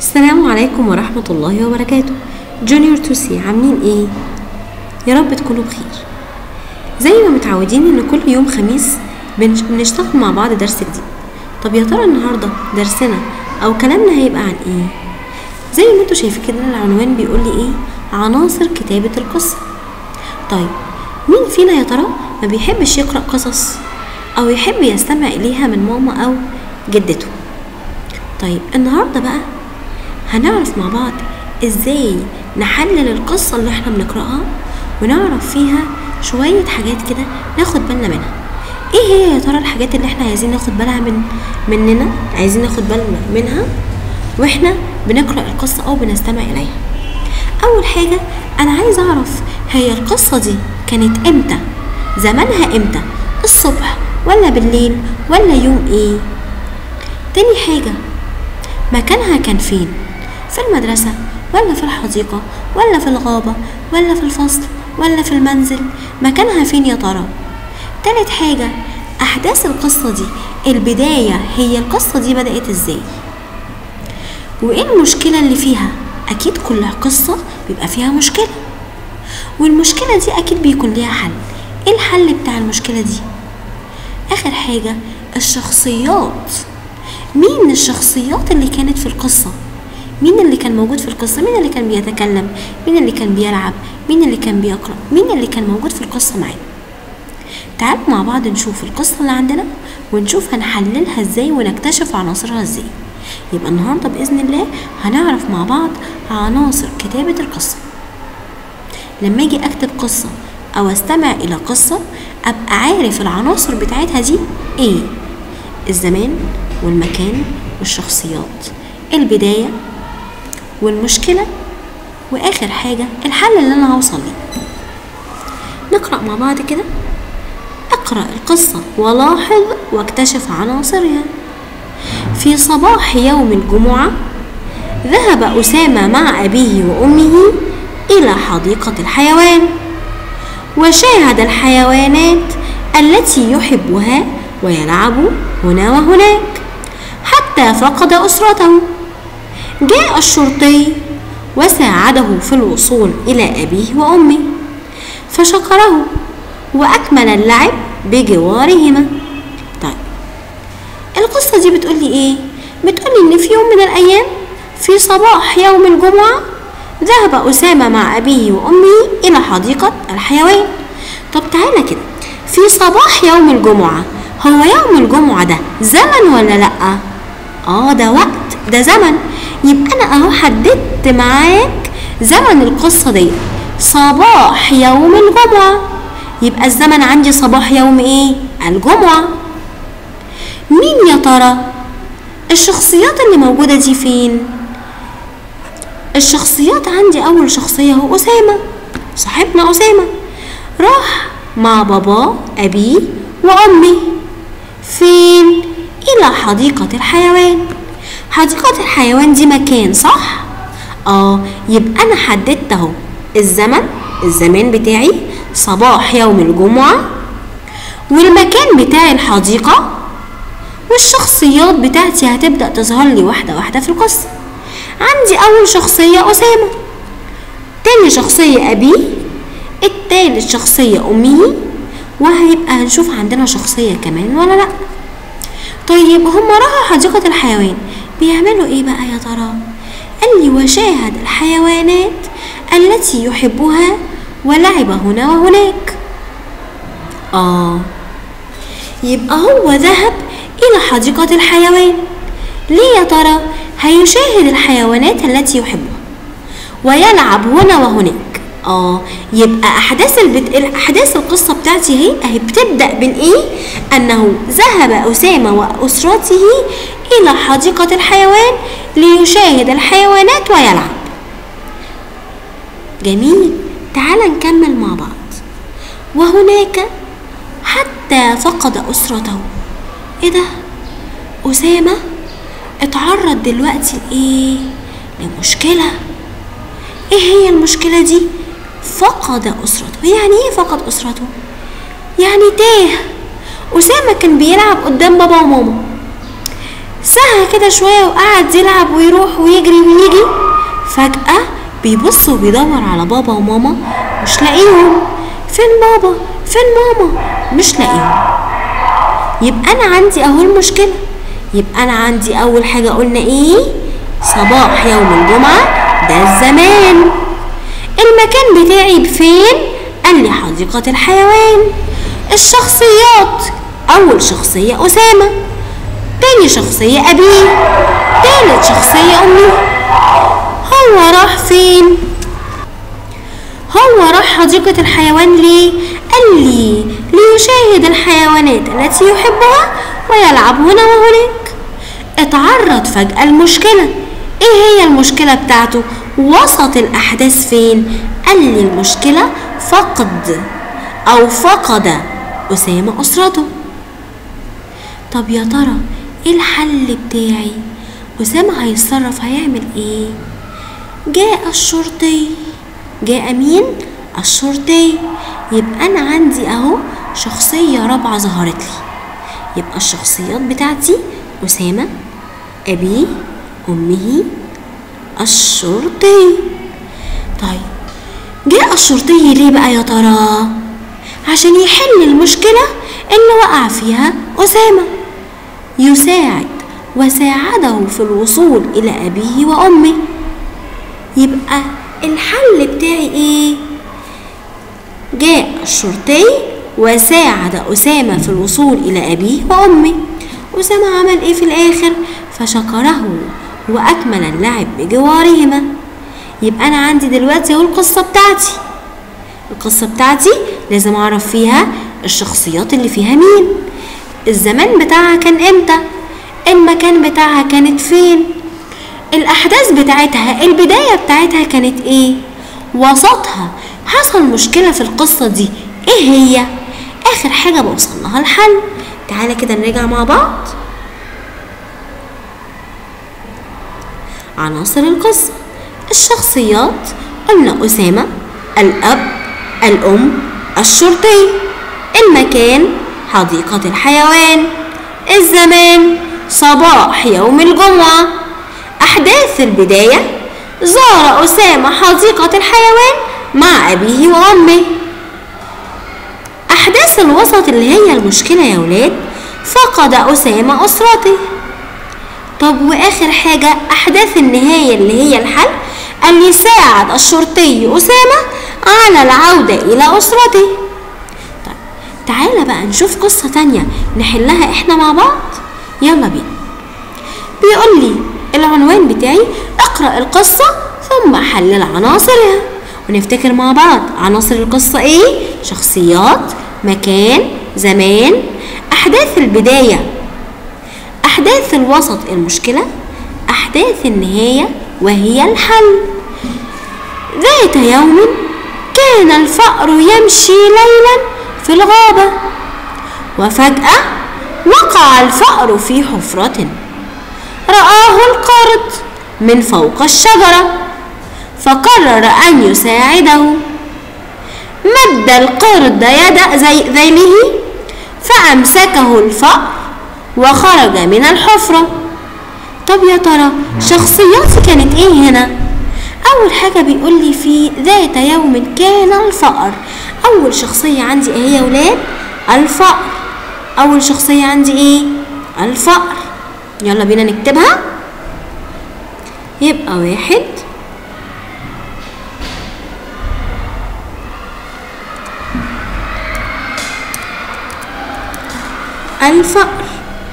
السلام عليكم ورحمة الله وبركاته جونيور توسي عاملين ايه؟ يا رب تكونوا بخير زي ما متعودين ان كل يوم خميس بنش- بنشتغل مع بعض درس جديد طب يا ترى النهاردة درسنا او كلامنا هيبقى عن ايه؟ زي ما انتوا شايفين كده العنوان بيقول لي ايه؟ عناصر كتابة القصة طيب مين فينا يا ترى ما بيحبش يقرأ قصص او يحب يستمع اليها من ماما او جدته طيب النهارده بقى هنعرف مع بعض ازاي نحلل القصة اللي احنا بنقرأها ونعرف فيها شوية حاجات كده ناخد بالنا منها ايه هي يا ترى الحاجات اللي احنا عايزين ناخد بالها من مننا عايزين ناخد بالنا منها واحنا بنقرأ القصة او بنستمع اليها اول حاجة انا عايز اعرف هي القصة دي كانت امتى زمانها امتى الصبح ولا بالليل ولا يوم ايه تاني حاجة مكانها كان فين في المدرسة ولا في الحديقة ولا في الغابة ولا في الفصل ولا في المنزل مكانها فين يا ترى تالت حاجة أحداث القصة دي البداية هي القصة دي بدأت ازاي وإيه المشكلة اللي فيها أكيد كل قصة بيبقى فيها مشكلة والمشكلة دي أكيد بيكون ليها حل إيه الحل بتاع المشكلة دي آخر حاجة الشخصيات مين الشخصيات اللي كانت في القصة مين اللي كان موجود في القصة مين اللي كان بيتكلم مين اللي كان بيلعب مين اللي كان بيقرأ مين اللي كان موجود في القصة معانا تعالوا مع بعض نشوف القصة اللي عندنا ونشوف هنحللها ازاي ونكتشف عناصرها ازاي يبقى النهاردة بإذن الله هنعرف مع بعض عناصر كتابة القصة لما اجي اكتب قصة او استمع الى قصة ابقى عارف العناصر بتاعتها دي ايه الزمان والمكان والشخصيات البداية والمشكلة واخر حاجة الحل اللي انا هوصل ليه نقرأ مع بعض كده اقرأ القصة ولاحظ واكتشف عناصرها في صباح يوم الجمعة ذهب أسامة مع أبيه وأمه إلى حديقة الحيوان وشاهد الحيوانات التي يحبها ويلعب هنا وهناك حتى فقد أسرته جاء الشرطي وساعده في الوصول إلى أبيه وأمه فشكره وأكمل اللعب بجوارهما طيب القصة دي بتقولي إيه؟ بتقولي إن في يوم من الأيام في صباح يوم الجمعة ذهب أسامة مع أبيه وأمه إلى حديقة الحيوان طب تعالى كده في صباح يوم الجمعة هو يوم الجمعة ده زمن ولا لأ؟ آه ده وقت ده زمن يبقى أنا أهو حددت معاك زمن القصة دي صباح يوم الجمعة يبقى الزمن عندي صباح يوم إيه؟ الجمعة مين يا ترى؟ الشخصيات اللي موجودة دي فين؟ الشخصيات عندي أول شخصية هو أسامة صاحبنا أسامة راح مع باباه أبيه وأمي فين؟ إلى حديقة الحيوان حديقة الحيوان دي مكان صح؟ آه يبقى أنا حددت أهو الزمن الزمان بتاعي صباح يوم الجمعة والمكان بتاع الحديقة والشخصيات بتاعتي هتبدأ تظهر لي واحدة واحدة في القصة عندي أول شخصية أسامة تاني شخصية أبيه التالت شخصية أمه وهيبقى هنشوف عندنا شخصية كمان ولا لأ طيب هما راحوا حديقة الحيوان بيعملوا ايه بقى يا ترى قال لي وشاهد الحيوانات التي يحبها ولعب هنا وهناك آه يبقى هو ذهب إلى حديقة الحيوان ليه يا ترى هيشاهد الحيوانات التي يحبها ويلعب هنا وهناك اه يبقى احداث البت... احداث القصه بتاعتي هي اهي بتبدا من ايه انه ذهب اسامه واسرته الى حديقه الحيوان ليشاهد الحيوانات ويلعب جميل تعال نكمل مع بعض وهناك حتى فقد اسرته ايه ده اسامه اتعرض دلوقتي لايه لمشكله ايه هي المشكله دي فقد اسرته يعني ايه فقد اسرته يعني تاه اسامه كان بيلعب قدام بابا وماما سهى كده شوية وقعد يلعب ويروح ويجري ويجي فجأة بيبص وبيدور على بابا وماما مش لاقيهم فين بابا فين ماما مش لاقيهم يبقى انا عندي اهو المشكلة يبقى انا عندي اول حاجة قلنا ايه صباح يوم الجمعة ده الزمان المكان بتاعي فين قال لي حديقة الحيوان الشخصيات اول شخصية اسامة تاني شخصية ابيه تالت شخصية امي هو راح فين هو راح حديقة الحيوان ليه؟ قال لي ليشاهد الحيوانات التي يحبها ويلعب هنا وهناك اتعرض فجأة المشكلة ايه هي المشكلة بتاعته؟ وسط الأحداث فين؟ قال لي المشكلة فقد أو فقد أسامة أسرته طب يا ترى ايه الحل بتاعي؟ أسامة هيتصرف هيعمل ايه؟ جاء الشرطي جاء مين الشرطي يبقى انا عندي اهو شخصيه رابعه ظهرت لي يبقى الشخصيات بتاعتي اسامه ابيه امه الشرطي طيب جاء الشرطي ليه بقى يا ترى عشان يحل المشكله اللي وقع فيها اسامه يساعد وساعده في الوصول الى ابيه وامه يبقى الحل بتاعي ايه جاء الشرطي وساعد أسامة في الوصول إلى أبيه وأمه أسامة عمل إيه في الآخر فشكره وأكمل اللعب بجوارهما يبقى أنا عندي دلوقتي أهو القصة بتاعتي القصة بتاعتي لازم أعرف فيها الشخصيات اللي فيها مين الزمان بتاعها كان إمتى المكان بتاعها كانت فين الأحداث بتاعتها البداية بتاعتها كانت إيه؟ وسطها حصل مشكلة في القصة دي إيه هي؟ آخر حاجة بوصل لها الحل تعالى كده نراجع مع بعض عناصر القصة الشخصيات قلنا أسامة الأب الأم الشرطي المكان حديقة الحيوان الزمان صباح يوم الجمعة أحداث البداية زار أسامة حديقة الحيوان مع أبيه وأمه أحداث الوسط اللي هي المشكلة يا ولاد فقد أسامة أسرته طب وآخر حاجة أحداث النهاية اللي هي الحل أن يساعد الشرطي أسامة على العودة إلى أسرته طيب تعالى بقى نشوف قصة تانية نحلها إحنا مع بعض يلا بينا بيقول لي العنوان بتاعي اقرأ القصة ثم حلل عناصرها ونفتكر مع بعض عناصر القصة ايه شخصيات مكان زمان أحداث البداية أحداث الوسط المشكلة أحداث النهاية وهي الحل ذات يوم كان الفأر يمشي ليلا في الغابة وفجأة وقع الفأر في حفرة رآه القرد من فوق الشجرة فقرر أن يساعده مد القرد يد زي ذيله فأمسكه الفأر وخرج من الحفرة طب يا ترى شخصياتي كانت ايه هنا اول حاجة بيقول لي في ذات يوم كان الفأر اول شخصية عندي ايه يا ولاد الفأر اول شخصية عندي ايه الفأر يلا بينا نكتبها يبقى واحد الفأر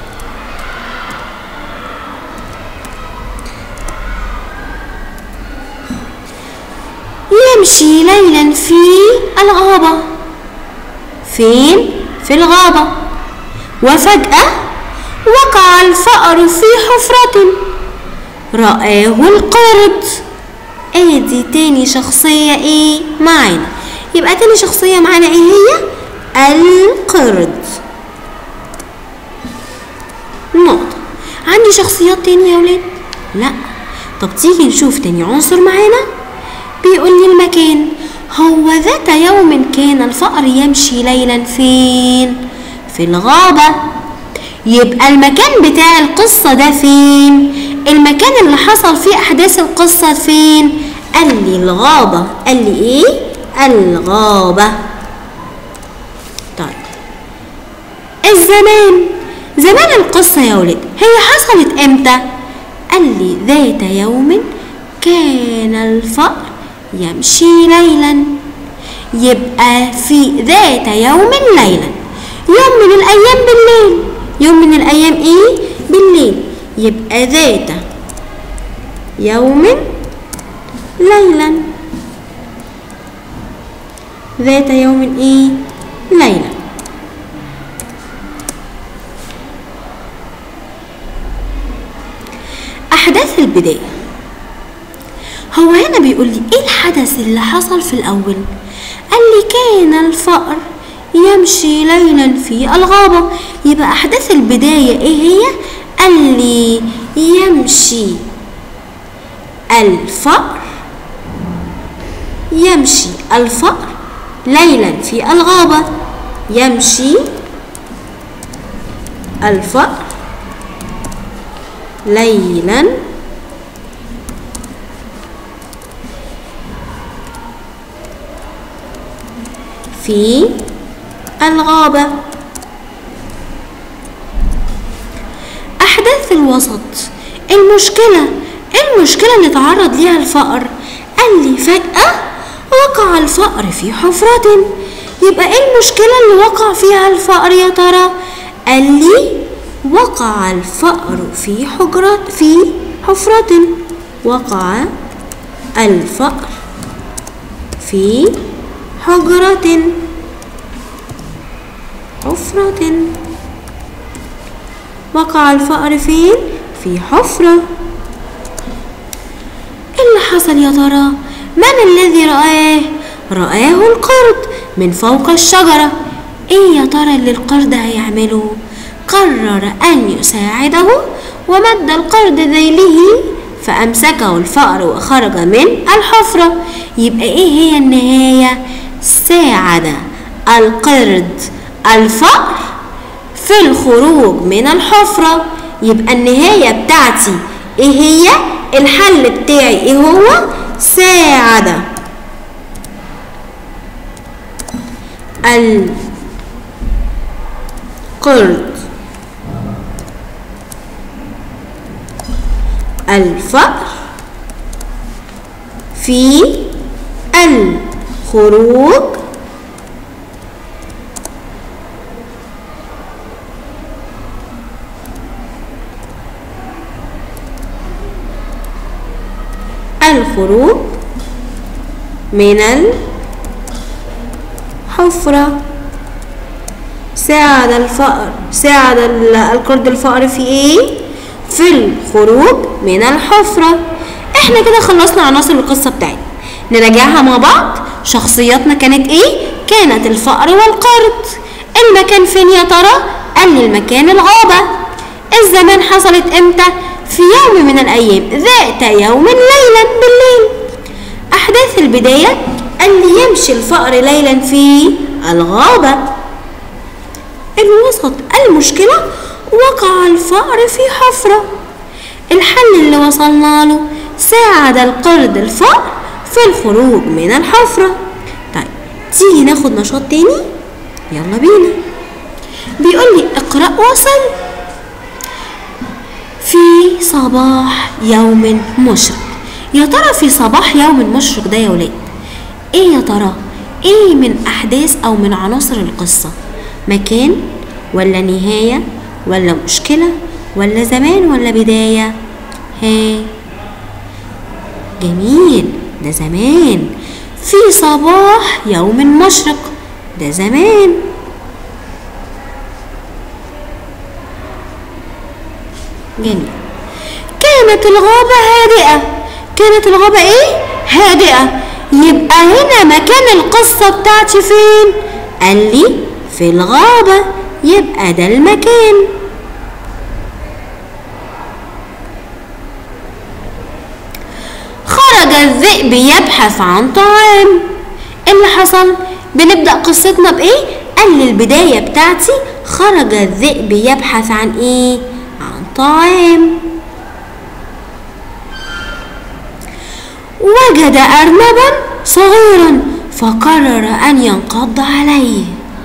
يمشي ليلا في الغابة فين؟ في الغابة وفجأة وقع الفأر في حفرة رآه القرد ادي تاني شخصية ايه معانا يبقى تاني شخصية معانا ايه هي القرد نقطة عندي شخصيات تانية يا ولاد لا طب تيجي نشوف تاني عنصر معانا بيقول لي المكان هو ذات يوم كان الفأر يمشي ليلا فين في الغابة يبقى المكان بتاع القصة ده فين المكان اللي حصل فيه احداث القصة فين قال لي الغابة قال لي ايه الغابة طيب الزمان زمان القصة يا ولد هي حصلت امتى قال لي ذات يوم كان الفأر يمشي ليلا يبقى في ذات يوم ليلا يوم من الأيام بالليل يوم من الأيام إيه بالليل يبقى ذات يوم ليلا ذات يوم إيه ليلا أحداث البداية هو هنا بيقول لي ايه الحدث اللي حصل في الاول قال لي كان الفأر يمشي ليلا في الغابة يبقى احداث البداية ايه هي قال لي يمشي الفأر يمشي الفأر ليلا في الغابة يمشي الفأر ليلا في الغابة أحداث الوسط المشكلة المشكلة اللي تعرض ليها الفأر قال لي فجأة وقع الفأر في حفرة يبقى ايه المشكلة اللي وقع فيها الفأر يا ترى قال لي وقع الفأر في حجرة في حفرة وقع الفأر في حجرة حفرة وقع الفأر فين؟ في حفرة إيه اللي حصل يا ترى؟ من الذي رآه؟ رآه القرد من فوق الشجرة إيه يا ترى اللي القرد هيعمله؟ قرر أن يساعده ومد القرد ذيله فأمسكه الفأر وخرج من الحفرة يبقى إيه هي النهاية؟ ساعد القرد الفأر في الخروج من الحفرة يبقى النهاية بتاعتي ايه هي الحل بتاعي ايه هو ساعد القرد الفأر في الخروج الخروج من الحفرة ساعد الفأر ساعد القرد الفأر في ايه في الخروج من الحفرة احنا كده خلصنا عناصر القصة بتاعتنا نراجعها مع بعض شخصياتنا كانت ايه كانت الفأر والقرد المكان فين يا ترى قال لي المكان الغابة الزمان حصلت امتى في يوم من الأيام ذات يوم ليلا بالليل أحداث البداية قال لي يمشي الفأر ليلا في الغابة الوسط المشكلة وقع الفأر في حفرة الحل اللي وصلنا له ساعد القرد الفأر في الخروج من الحفرة طيب تيجي ناخد نشاط تاني يلا بينا بيقول لي اقرأ وصل في صباح يوم مشرق يا ترى في صباح يوم مشرق ده يا ولاد ايه يا ترى ايه من احداث او من عناصر القصة مكان ولا نهاية ولا مشكلة ولا زمان ولا بداية ها جميل ده زمان في صباح يوم مشرق ده زمان جميل كانت الغابة هادئة كانت الغابة ايه هادئة يبقى هنا مكان القصة بتاعتي فين قال لي في الغابة يبقى ده المكان خرج الذئب يبحث عن طعام إيه اللي حصل بنبدأ قصتنا بإيه قال لي البداية بتاعتي خرج الذئب يبحث عن ايه عن طعام وجد أرنبا صغيرا فقرر أن ينقض عليه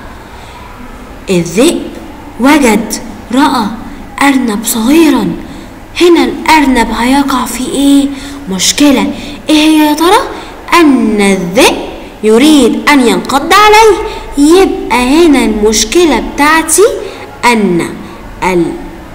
الذئب وجد رأى أرنب صغيرا هنا الأرنب هيقع في إيه؟ مشكلة إيه هي يا ترى؟ أن الذئب يريد أن ينقض عليه يبقى هنا المشكلة بتاعتي أن ال...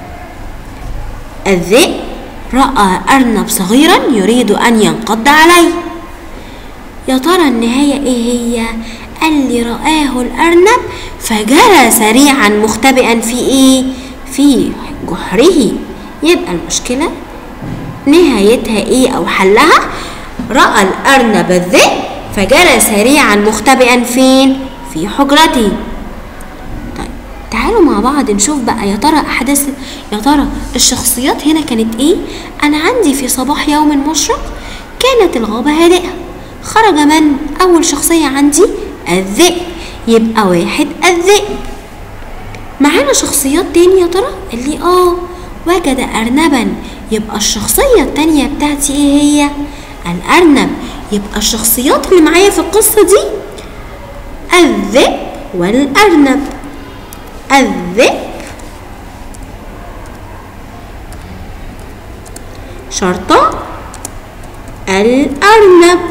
الذئب رأى أرنب صغيرا يريد أن ينقض عليه يا ترى النهاية إيه هي؟ قال لي رآه الأرنب فجرى سريعا مختبئا في إيه؟ في جحره يبقى المشكلة نهايتها إيه أو حلها؟ رأى الأرنب الذئب فجرى سريعا مختبئا فين؟ في حجرته طيب تعالوا مع بعض نشوف بقى يا ترى أحداث يا ترى الشخصيات هنا كانت إيه؟ أنا عندي في صباح يوم مشرق كانت الغابة هادئة خرج من أول شخصية عندي الذئب يبقى واحد الذئب معانا شخصيات تاني يا ترى اللي اه وجد أرنبا يبقى الشخصية التانية بتاعتي ايه هي الأرنب يبقى الشخصيات اللي معايا في القصة دي الذئب والأرنب الذئب شرطة الأرنب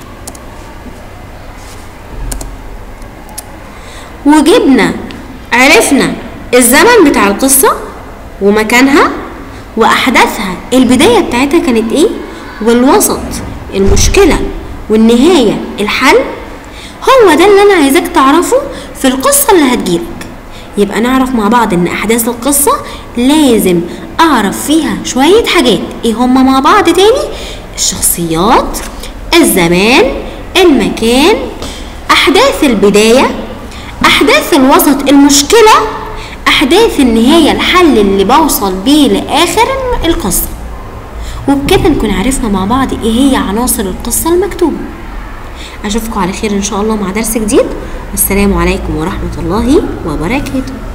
وجبنا عرفنا الزمن بتاع القصة ومكانها وأحداثها البداية بتاعتها كانت إيه والوسط المشكلة والنهاية الحل هو ده اللي أنا عايزاك تعرفه في القصة اللي هتجيلك يبقى نعرف مع بعض إن أحداث القصة لازم أعرف فيها شوية حاجات إيه هما مع بعض تاني الشخصيات الزمان المكان أحداث البداية أحداث الوسط المشكلة أحداث النهاية الحل اللي بوصل بيه لآخر القصة وبكده نكون عرفنا مع بعض إيه هي عناصر القصة المكتوبة أشوفكم على خير إن شاء الله مع درس جديد والسلام عليكم ورحمة الله وبركاته